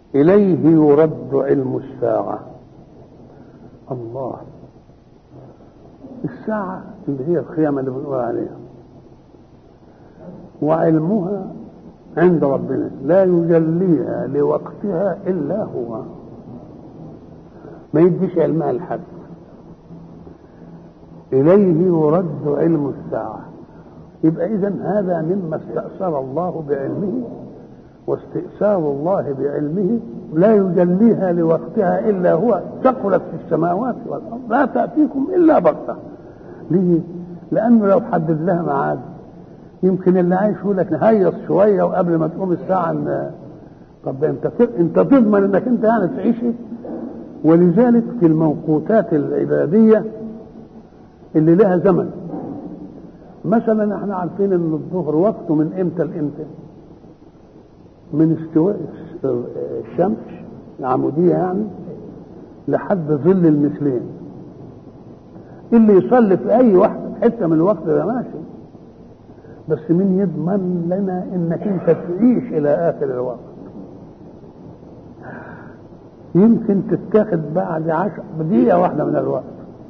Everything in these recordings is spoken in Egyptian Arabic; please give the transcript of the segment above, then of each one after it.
إليه يرد علم الساعة الله الساعة اللي هي القيامة اللي بنقول عليها وعلمها عند ربنا لا يجليها لوقتها إلا هو ما يديش علمها لحد إليه يرد علم الساعة يبقى إذا هذا مما استأثر الله بعلمه واستئثار الله بعلمه لا يجليها لوقتها إلا هو ثقلت في السماوات والأرض لا تأتيكم إلا بغتة ليه؟ لأنه لو حدد لها ميعاد يمكن اللي عايش يقول لك نهيص شوية وقبل ما تقوم الساعة إن طب انت انت تضمن انك انت يعني تعيش ولذلك في الموقوتات العبادية اللي لها زمن مثلا احنا عارفين ان الظهر وقته من امتى لامتى من استواء الشمس العمودية يعني لحد ظل المثلين اللي يصلي في اي واحدة حتة من الوقت ده ماشي بس مين يضمن لنا انك انت تعيش الى اخر الوقت يمكن تتاخد بعد عشر دقيقة واحدة من الوقت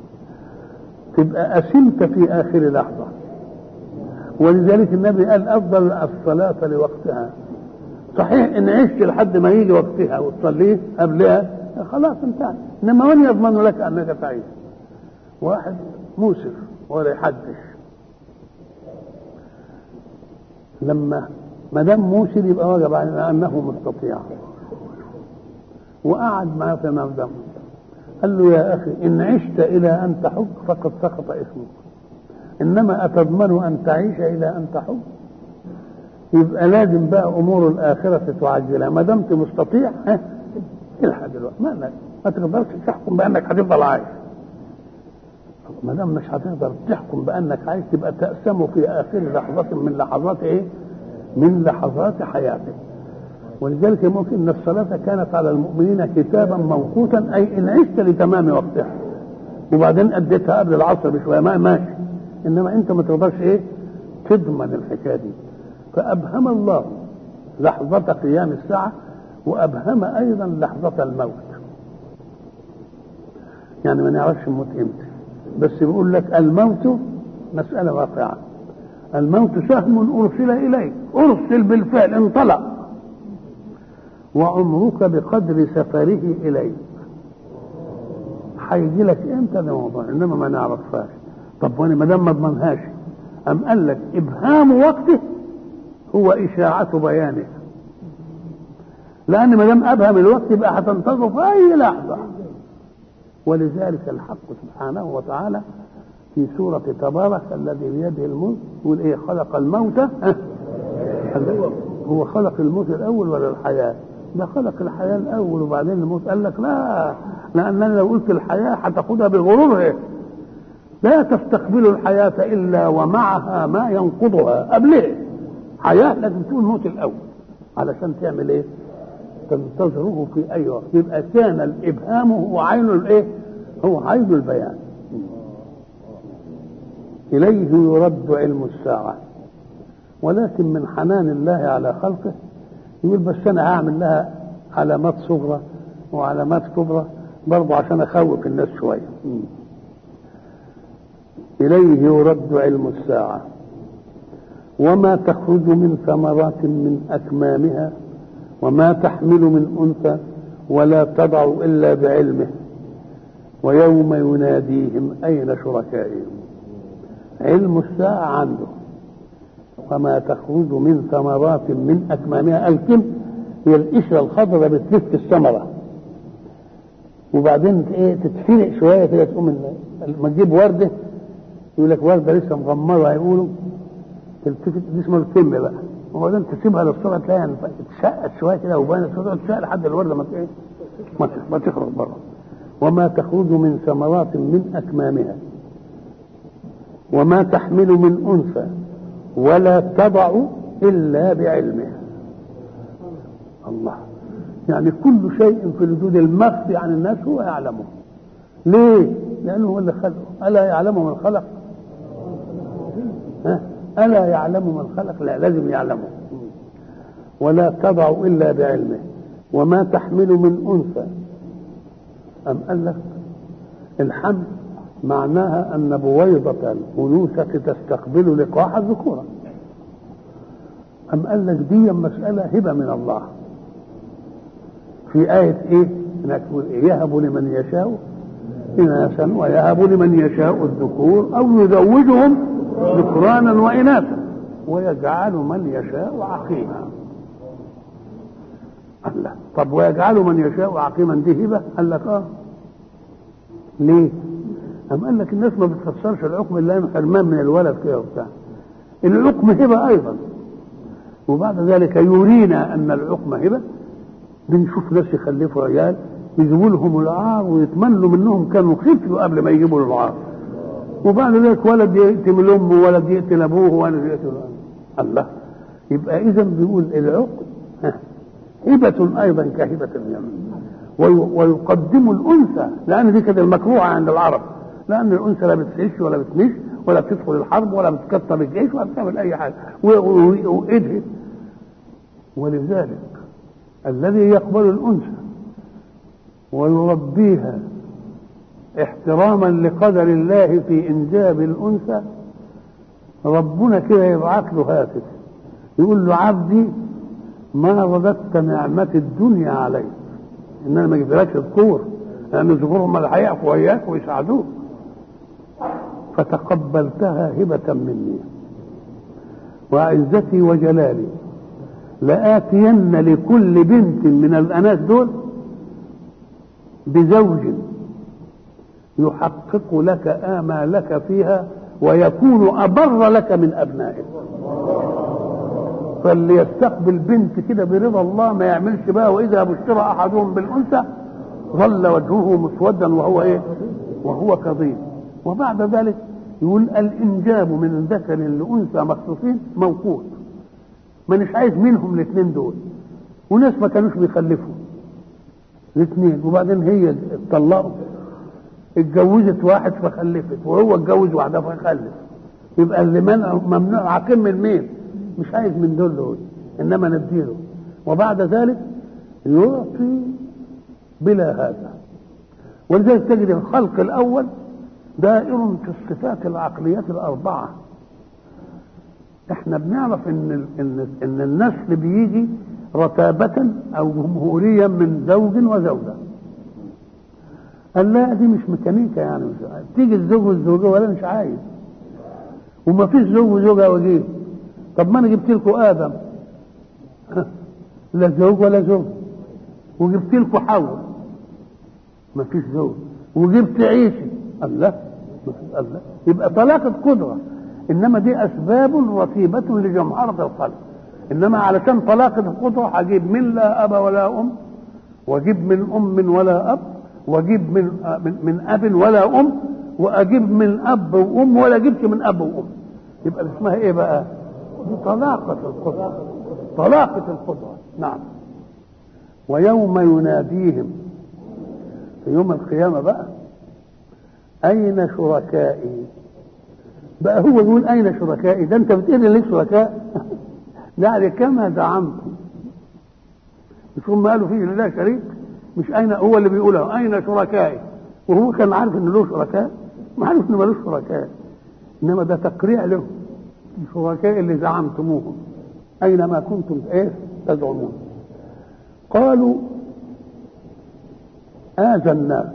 تبقى أسمت في آخر لحظة ولذلك النبي قال أفضل الصلاة لوقتها صحيح إن عشت لحد ما يجي وقتها وتصليه قبلها خلاص انتهى إنما من يضمن لك أنك تعيش واحد موسر ولا يحدش لما ما دام موسر يبقى وجب علينا أنه مستطيع وقعد معاه في مقدم قال له يا أخي إن عشت إلى أن تحج فقد سقط اسمك إنما أتضمن أن تعيش إلى أن تحج يبقى لازم بقى أمور الآخرة تعجلها ما دمت مستطيع ها الحق دلوقتي ما ما تقدرش تحكم بأنك هتفضل عايش ما دام مش هتقدر تحكم بأنك عايش تبقى تأسم في آخر لحظة من لحظات إيه؟ من لحظات حياتك ولذلك ممكن ان الصلاه كانت على المؤمنين كتابا موقوتا اي ان عشت لتمام وقتها وبعدين اديتها قبل العصر بشويه ما ماشي انما انت ما تقدرش ايه تضمن الحكايه دي فابهم الله لحظه قيام الساعه وابهم ايضا لحظه الموت يعني ما نعرفش نموت امتى بس بيقول لك الموت مساله واقعه الموت سهم ارسل اليك ارسل بالفعل انطلق وعمرك بقدر سفره اليك هيجي لك امتى ده موضوع انما ما نعرفهاش طب وانا ما دام ما اضمنهاش ام قال لك ابهام وقته هو اشاعه بيانه لان ما دام ابهم الوقت يبقى هتنتظر في اي لحظه ولذلك الحق سبحانه وتعالى في سورة تبارك الذي بيده الملك يقول ايه خلق الموت هو خلق الموت الاول ولا الحياه؟ ده خلق الحياة الأول وبعدين الموت قال لك لا لأن أنا لو قلت الحياة هتاخدها بغرورها لا تستقبل الحياة إلا ومعها ما ينقضها قبلها حياة لازم تكون موت الأول علشان تعمل إيه؟ تنتظره في أي وقت يبقى كان الإبهام هو عين الإيه؟ هو عين البيان إليه يرد علم الساعة ولكن من حنان الله على خلقه يقول بس انا هعمل لها علامات صغرى وعلامات كبرى برضه عشان اخوف الناس شويه اليه يرد علم الساعه وما تخرج من ثمرات من اكمامها وما تحمل من انثى ولا تضع الا بعلمه ويوم يناديهم اين شركائهم علم الساعه عنده وما تخرج من ثمرات من اكمامها الكم هي القشره الخضراء بتلف الثمره وبعدين ايه تتفرق شويه كده تقوم لما تجيب ورده يقول لك ورده لسه مغمره يقولوا تلتفت دي اسمها الكم بقى وبعدين تسيبها للصبح تلاقيها اتشقت شويه كده وبانت تشقق لحد الورده ما ايه ما تخرج بره وما تخرج من ثمرات من اكمامها وما تحمل من انثى ولا تضع إلا بعلمه الله يعني كل شيء في الوجود المخفي عن الناس هو يعلمه ليه؟ لأنه هو اللي خلقه ألا يعلم من خلق؟ ها؟ ألا يعلم من خلق؟ لا لازم يعلمه ولا تضع إلا بعلمه وما تحمل من أنثى أم قال لك الحمل معناها أن بويضة الأنوثة تستقبل لقاح الذكورة أم قال لك دي مسألة هبة من الله في آية إيه؟ هناك تقول إيه؟ يهب لمن يشاء إناثا ويهب لمن يشاء الذكور أو يزوجهم ذكرانا وإناثا ويجعل من يشاء عقيما الله طب ويجعل من يشاء عقيما دي هبة قال لك اه ليه أم قال لك الناس ما بتفسرش العقم إلا من حرمان من الولد كده وبتاع العقم هبة أيضا وبعد ذلك يرينا أن العقم هبة بنشوف ناس يخلفوا عيال يجيبوا لهم العار ويتمنوا منهم كانوا خفوا قبل ما يجيبوا العار وبعد ذلك ولد يقتل الام وولد يقتل ابوه وولد يقتل الله يبقى اذا بيقول العقل هبة ايضا كهبة اليمين ويقدم الانثى لان دي كانت المكروهه عند العرب لان الانثى لا بتعيش ولا بتنش ولا بتدخل الحرب ولا بتكتر الجيش ولا بتعمل اي حاجه وايدها ولذلك الذي يقبل الانثى ويربيها احتراما لقدر الله في انجاب الانثى ربنا كده يبعث له هاتف يقول له عبدي ما رددت نعمة الدنيا عليك ان انا ما جبتلكش الكور لان ذكورهم اللي هيقفوا وياك ويساعدوك فتقبلتها هبة مني وعزتي وجلالي لآتين لكل بنت من الأناس دول بزوج يحقق لك آمالك فيها ويكون أبر لك من أبنائك فاللي يستقبل بنت كده برضا الله ما يعملش بقى وإذا بشر أحدهم بالأنثى ظل وجهه مسودا وهو إيه وهو كظيم وبعد ذلك يقول الإنجاب من الذكر لأنثى مخصوصين موقوت مانيش عايز منهم الاثنين دول وناس ما كانوش بيخلفوا الاثنين وبعدين هي اتطلقوا اتجوزت واحد فخلفت وهو اتجوز واحده فخلف يبقى اللي ممنوع عاقم من مين؟ مش عايز من دول دول انما نديله وبعد ذلك يعطي بلا هذا ولذلك تجد الخلق الاول دائر في الصفات العقليات الاربعه احنا بنعرف ان ان ان النسل بيجي رتابة او جمهوريا من زوج وزوجة قال لا دي مش ميكانيكا يعني مش عايز. تيجي الزوج والزوجة ولا مش عايز وما فيش زوج وزوجة واجيب طب ما انا جبت لكم ادم لا زوج ولا زوج وجبت لكم حواء ما فيش زوج وجبت عيسى الله الله يبقى طلاقة قدرة انما دي اسباب رتيبة لجمهرة الخلق انما علشان طلاقة القدرة هجيب من لا اب ولا ام واجيب من ام ولا اب واجيب من من, من اب ولا ام واجيب من اب وام ولا جبت من اب وام يبقى اسمها ايه بقى دي طلاقة القدرة طلاقة القدرة نعم ويوم يناديهم في يوم القيامة بقى أين شركائي بقى هو يقول أين شركائي ده أنت بتقول لي شركاء يعني كما زعمتم مش هم قالوا فيه لله شريك مش أين هو اللي بيقولها أين شركائي وهو كان عارف إن له شركاء ما عارف إن ملوش شركاء إنما ده تقريع له الشركاء اللي زعمتموهم أينما كنتم إيه تزعمون قالوا آذناك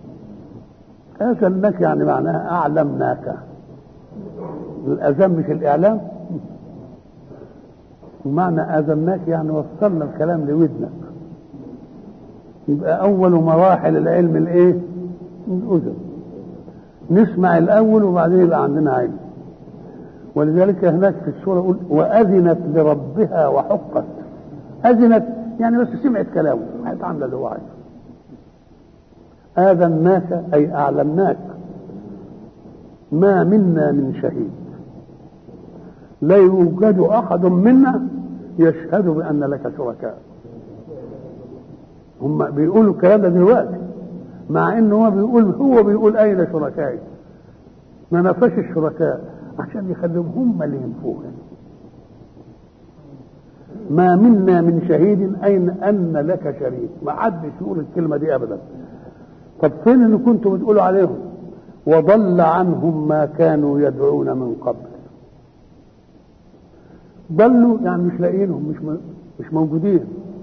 آذناك يعني معناها أعلمناك الأذان مش الإعلام ومعنى آذناك يعني وصلنا الكلام لودنك يبقى أول مراحل العلم الإيه؟ الأذن نسمع الأول وبعدين يبقى عندنا علم ولذلك هناك في السورة يقول وأذنت لربها وحقت أذنت يعني بس سمعت كلامه هتعمل اللي هو عايزه آذناك أي أعلمناك ما منا من شهيد لا يوجد أحد منا يشهد بأن لك شركاء هم بيقولوا الكلام ده دلوقتي مع انه هو بيقول هو بيقول اين شركائي ما نفاش الشركاء عشان يخليهم هم اللي ينفوه ما منا من شهيد اين ان لك شريك ما حدش يقول الكلمه دي ابدا طب فين اللي كنتوا بتقولوا عليهم وضل عنهم ما كانوا يدعون من قبل ضلوا يعني مش لاقيينهم مش مش موجودين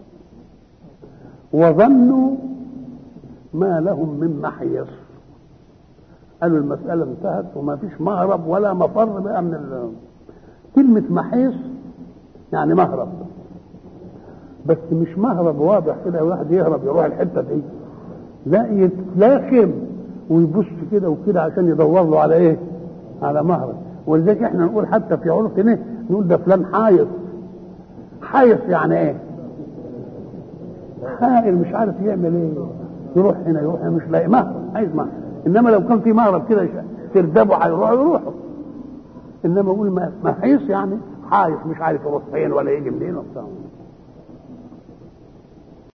وظنوا ما لهم من محيص قالوا المسألة انتهت وما فيش مهرب ولا مفر بقى من ال... كلمة محيص يعني مهرب بس مش مهرب واضح كده واحد يهرب يروح الحتة دي لا يتلاكم ويبص كده وكده عشان يدور له على ايه؟ على مهرب ولذلك احنا نقول حتى في عرفنا نقول ده فلان حايص حايص يعني ايه؟ حائر مش عارف يعمل ايه يروح هنا يروح هنا مش لاقي مهرب عايز مهرب انما لو كان في مهرب كده تردبه هيروح يروحوا انما اقول محيص يعني حايص مش عارف يروح فين ولا يجي منين وبتاع